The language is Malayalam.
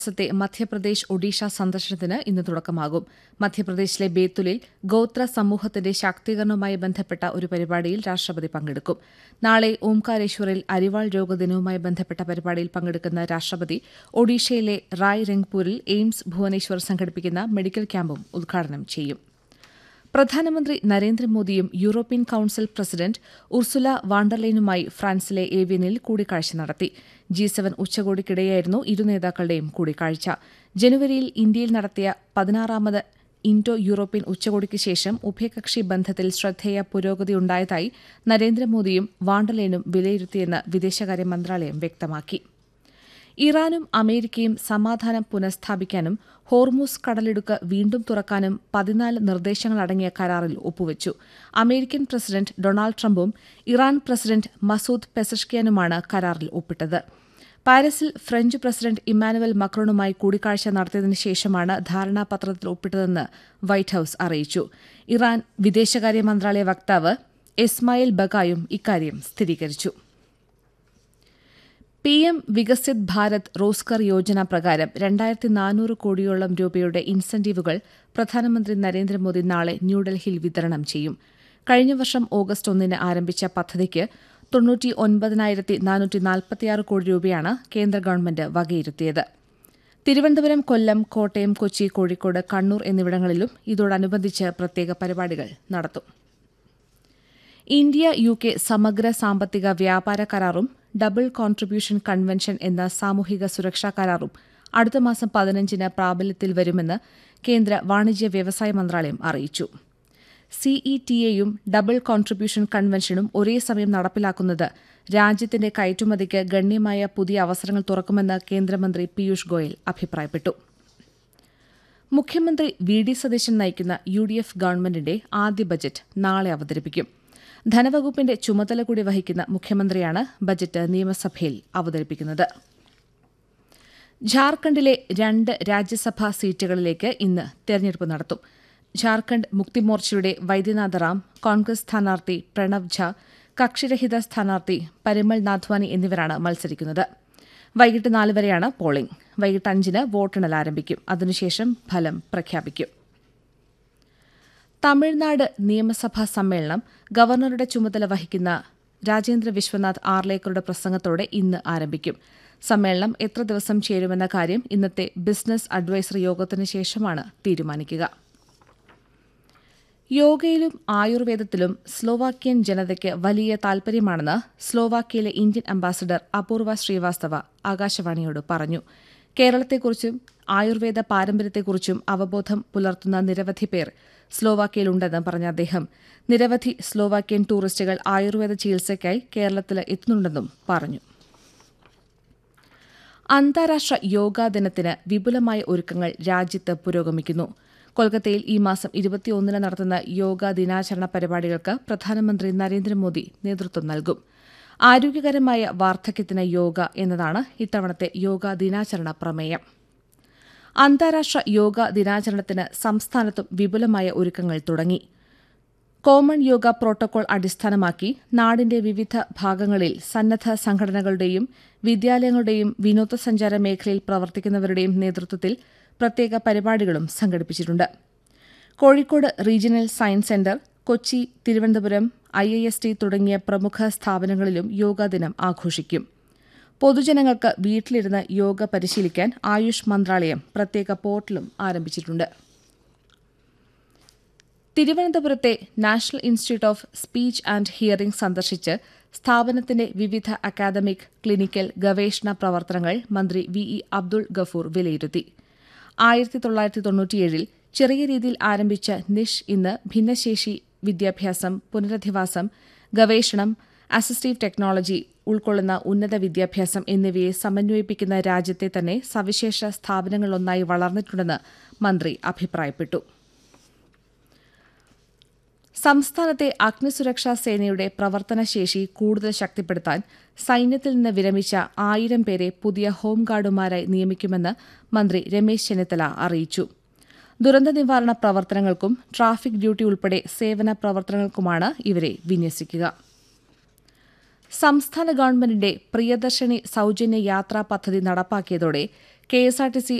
ദിവസത്തെ മധ്യപ്രദേശ് ഒഡീഷ സന്ദർശനത്തിന് ഇന്ന് തുടക്കമാകും മധ്യപ്രദേശിലെ ബേത്തുലിൽ ഗോത്ര സമൂഹത്തിന്റെ ശാക്തീകരണവുമായി ബന്ധപ്പെട്ട ഒരു പരിപാടിയിൽ രാഷ്ട്രപതി പങ്കെടുക്കും നാളെ ഓംകാരേശ്വറിൽ അരിവാൾ രോഗദിനവുമായി ബന്ധപ്പെട്ട പരിപാടിയിൽ പങ്കെടുക്കുന്ന രാഷ്ട്രപതി ഒഡീഷയിലെ റായ് രംഗ്പൂരിൽ എയിംസ് ഭുവനേശ്വർ സംഘടിപ്പിക്കുന്ന മെഡിക്കൽ ക്യാമ്പും ഉദ്ഘാടനം ചെയ്യും പ്രധാനമന്ത്രി നരേന്ദ്രമോദിയും യൂറോപ്യൻ കൌൺസിൽ പ്രസിഡന്റ് ഉർസുല വാണ്ടർലൈനുമായി ഫ്രാൻസിലെ ഏവിയനിൽ കൂടിക്കാഴ്ച നടത്തി ജി സെവൻ ഉച്ചകോടിക്കിടെയായിരുന്നു ഇരു നേതാക്കളുടെയും കൂടിക്കാഴ്ച ജനുവരിയിൽ ഇന്ത്യയിൽ നടത്തിയ പതിനാറാമത് ഇൻഡോ യൂറോപ്യൻ ഉച്ചകോടിക്ക് ശേഷം ഉഭയകക്ഷി ബന്ധത്തിൽ ശ്രദ്ധേയ പുരോഗതിയുണ്ടായതായി നരേന്ദ്രമോദിയും വാണ്ടർലൈനും വിലയിരുത്തിയെന്ന് വിദേശകാര്യ മന്ത്രാലയം വ്യക്തമാക്കി ഇറാനും അമേരിക്കയും സമാധാനം പുനഃസ്ഥാപിക്കാനും ഹോർമൂസ് കടലിടുക്ക് വീണ്ടും തുറക്കാനും പതിനാല് നിർദ്ദേശങ്ങളടങ്ങിയ കരാറിൽ ഒപ്പുവച്ചു അമേരിക്കൻ പ്രസിഡന്റ് ഡൊണാൾഡ് ട്രംപും ഇറാൻ പ്രസിഡന്റ് മസൂദ് പെസഷ്കിയാനുമാണ് കരാറിൽ ഒപ്പിട്ടത് പാരീസിൽ ഫ്രഞ്ച് പ്രസിഡന്റ് ഇമ്മാനുവൽ മക്രോണുമായി കൂടിക്കാഴ്ച നടത്തിയതിനു ശേഷമാണ് ധാരണാപത്രത്തിൽ ഒപ്പിട്ടതെന്ന് വൈറ്റ് ഹൌസ് അറിയിച്ചു ഇറാൻ വിദേശകാര്യ മന്ത്രാലയ വക്താവ് ഇസ്മായിൽ ബഗായും ഇക്കാര്യം സ്ഥിരീകരിച്ചു പി എം വികസിത് ഭാരത് റോസ്കർ യോജന പ്രകാരം രണ്ടായിരത്തി നാനൂറ് കോടിയോളം രൂപയുടെ ഇൻസെന്റീവുകൾ പ്രധാനമന്ത്രി നരേന്ദ്രമോദി നാളെ ന്യൂഡൽഹിയിൽ വിതരണം ചെയ്യും കഴിഞ്ഞ വർഷം ഓഗസ്റ്റ് ഒന്നിന് ആരംഭിച്ച പദ്ധതിക്ക് തൊണ്ണൂറ്റി ഒൻപതിനായിരത്തി നാനൂറ്റി നാൽപ്പത്തിയാറ് കോടി രൂപയാണ് കേന്ദ്ര ഗവൺമെന്റ് വകയിരുത്തിയത് തിരുവനന്തപുരം കൊല്ലം കോട്ടയം കൊച്ചി കോഴിക്കോട് കണ്ണൂർ എന്നിവിടങ്ങളിലും ഇതോടനുബന്ധിച്ച് പ്രത്യേക പരിപാടികൾ നടത്തും ഇന്ത്യ യു കെ സമഗ്ര സാമ്പത്തിക വ്യാപാര കരാറും ഡബിൾ കോൺട്രിബ്യൂഷൻ കൺവെൻഷൻ എന്ന സാമൂഹിക സുരക്ഷാ കരാറും അടുത്ത മാസം പതിനഞ്ചിന് പ്രാബല്യത്തിൽ വരുമെന്ന് കേന്ദ്ര വാണിജ്യ വ്യവസായ മന്ത്രാലയം അറിയിച്ചു സിഇടിഎയും ഡബിൾ കോൺട്രിബ്യൂഷൻ കൺവെൻഷനും ഒരേ സമയം നടപ്പിലാക്കുന്നത് രാജ്യത്തിന്റെ കയറ്റുമതിക്ക് ഗണ്യമായ പുതിയ അവസരങ്ങൾ തുറക്കുമെന്ന് കേന്ദ്രമന്ത്രി പീയൂഷ് ഗോയൽ അഭിപ്രായപ്പെട്ടു മുഖ്യമന്ത്രി വി ഡി സതീശൻ നയിക്കുന്ന യു ഡി എഫ് ഗവൺമെന്റിന്റെ ആദ്യ ബജറ്റ് നാളെ അവതരിപ്പിക്കും ധനവകുപ്പിന്റെ ചുമതല കൂടി വഹിക്കുന്ന മുഖ്യമന്ത്രിയാണ് ബജറ്റ് നിയമസഭയിൽ അവതരിപ്പിക്കുന്നത് ഝാർഖണ്ഡിലെ രണ്ട് രാജ്യസഭാ സീറ്റുകളിലേക്ക് ഇന്ന് തെരഞ്ഞെടുപ്പ് നടത്തും ഝാർഖണ്ഡ് മുക്തിമോർച്ചയുടെ വൈദ്യനാഥ റാം കോൺഗ്രസ് സ്ഥാനാർത്ഥി പ്രണവ് ഝാ കക്ഷിരഹിത സ്ഥാനാർത്ഥി പരിമൾ നാഥ്വാനി എന്നിവരാണ് മത്സരിക്കുന്നത് വൈകിട്ട് നാല് വരെയാണ് പോളിംഗ് വൈകിട്ട് അഞ്ചിന് വോട്ടെണ്ണൽ ആരംഭിക്കും അതിനുശേഷം ഫലം പ്രഖ്യാപിക്കും തമിഴ്നാട് നിയമസഭാ സമ്മേളനം ഗവർണറുടെ ചുമതല വഹിക്കുന്ന രാജേന്ദ്ര വിശ്വനാഥ് ആർലേക്കറുടെ പ്രസംഗത്തോടെ ഇന്ന് ആരംഭിക്കും സമ്മേളനം എത്ര ദിവസം ചേരുമെന്ന കാര്യം ഇന്നത്തെ ബിസിനസ് അഡ്വൈസറി യോഗത്തിനു ശേഷമാണ് തീരുമാനിക്കുക യോഗയിലും ആയുർവേദത്തിലും സ്ലോവാക്യൻ ജനതയ്ക്ക് വലിയ താൽപര്യമാണെന്ന് സ്ലോവാക്യയിലെ ഇന്ത്യൻ അംബാസഡർ അപൂർവ ശ്രീവാസ്തവ ആകാശവാണിയോട് പറഞ്ഞു കേരളത്തെക്കുറിച്ചും ആയുർവേദ പാരമ്പര്യത്തെക്കുറിച്ചും അവബോധം പുലർത്തുന്ന നിരവധി പേർ സ്ലോവാക്യയിലുണ്ടെന്ന് പറഞ്ഞ അദ്ദേഹം നിരവധി സ്ലോവാക്യൻ ടൂറിസ്റ്റുകൾ ആയുർവേദ ചികിത്സയ്ക്കായി കേരളത്തിൽ എത്തുന്നുണ്ടെന്നും പറഞ്ഞു അന്താരാഷ്ട്ര യോഗാ ദിനത്തിന് വിപുലമായ ഒരുക്കങ്ങൾ രാജ്യത്ത് പുരോഗമിക്കുന്നു കൊൽക്കത്തയിൽ ഈ മാസം ഇരുപത്തിയൊന്നിന് നടത്തുന്ന യോഗാ ദിനാചരണ പരിപാടികൾക്ക് പ്രധാനമന്ത്രി നരേന്ദ്രമോദി നേതൃത്വം നൽകും ആരോഗ്യകരമായ വാർദ്ധക്യത്തിന് യോഗ എന്നതാണ് ഇത്തവണത്തെ യോഗാ ദിനാചരണ പ്രമേയം അന്താരാഷ്ട്ര യോഗ ദിനാചരണത്തിന് സംസ്ഥാനത്തും വിപുലമായ ഒരുക്കങ്ങൾ തുടങ്ങി കോമൺ യോഗ പ്രോട്ടോകോൾ അടിസ്ഥാനമാക്കി നാടിന്റെ വിവിധ ഭാഗങ്ങളിൽ സന്നദ്ധ സംഘടനകളുടെയും വിദ്യാലയങ്ങളുടെയും വിനോദസഞ്ചാര മേഖലയിൽ പ്രവർത്തിക്കുന്നവരുടെയും നേതൃത്വത്തിൽ പ്രത്യേക പരിപാടികളും സംഘടിപ്പിച്ചിട്ടുണ്ട് Kozhikode regional science centre Kochi Thiruvananthapuram I I S T തുടങ്ങിയ പ്രമുഖ സ്ഥാപനങ്ങളിലും യോഗാദിനം ആഘോഷിക്കും പൊതുജനങ്ങൾക്ക് വീട്ടിലിരുന്ന് യോഗ പരിശീലിക്കാൻ ആയുഷ് മന്ത്രാലയം പ്രത്യേക പോർട്ടലും ആരംഭിച്ചിട്ടുണ്ട് തിരുവനന്തപുരത്തെ national institute of speech and hearing സന്ദർശിച്ച് സ്ഥാപനത്തിന്റെ വിവിധ അക്കാദമിക് ക്ലിനിക്കൽ ഗവേഷണ പ്രവർത്തനങ്ങൾ മന്ത്രി വി ഇ അബ്ദുൾ ഗഫൂർ വിലയിരുത്തി ആയിരത്തി തൊള്ളായിരത്തി തൊണ്ണൂറ്റിയേഴിൽ ചെറിയ രീതിയിൽ ആരംഭിച്ച നിഷ് ഇന്ന് ഭിന്നശേഷി വിദ്യാഭ്യാസം പുനരധിവാസം ഗവേഷണം അസിസ്റ്റീവ് ടെക്നോളജി ഉൾക്കൊള്ളുന്ന ഉന്നത വിദ്യാഭ്യാസം എന്നിവയെ സമന്വയിപ്പിക്കുന്ന രാജ്യത്തെ തന്നെ സവിശേഷ സ്ഥാപനങ്ങളിലൊന്നായി വളർന്നിട്ടുണ്ടെന്ന് മന്ത്രി അഭിപ്രായപ്പെട്ടു സംസ്ഥാനത്തെ അഗ്നിസുരക്ഷാ സേനയുടെ പ്രവർത്തനശേഷി കൂടുതൽ ശക്തിപ്പെടുത്താൻ സൈന്യത്തിൽ നിന്ന് വിരമിച്ച ആയിരം പേരെ പുതിയ ഹോംഗാർഡുമാരായി നിയമിക്കുമെന്ന് മന്ത്രി രമേശ് ചെന്നിത്തല അറിയിച്ചു ദുരന്ത നിവാരണ പ്രവർത്തനങ്ങൾക്കും ട്രാഫിക് ഡ്യൂട്ടി ഉൾപ്പെടെ സേവന പ്രവർത്തനങ്ങൾക്കുമാണ് ഇവരെ വിന്യസിക്കുക സംസ്ഥാന ഗവൺമെന്റിന്റെ പ്രിയദർശിനി സൌജന്യ യാത്രാ പദ്ധതി നടപ്പാക്കിയതോടെ K S R T C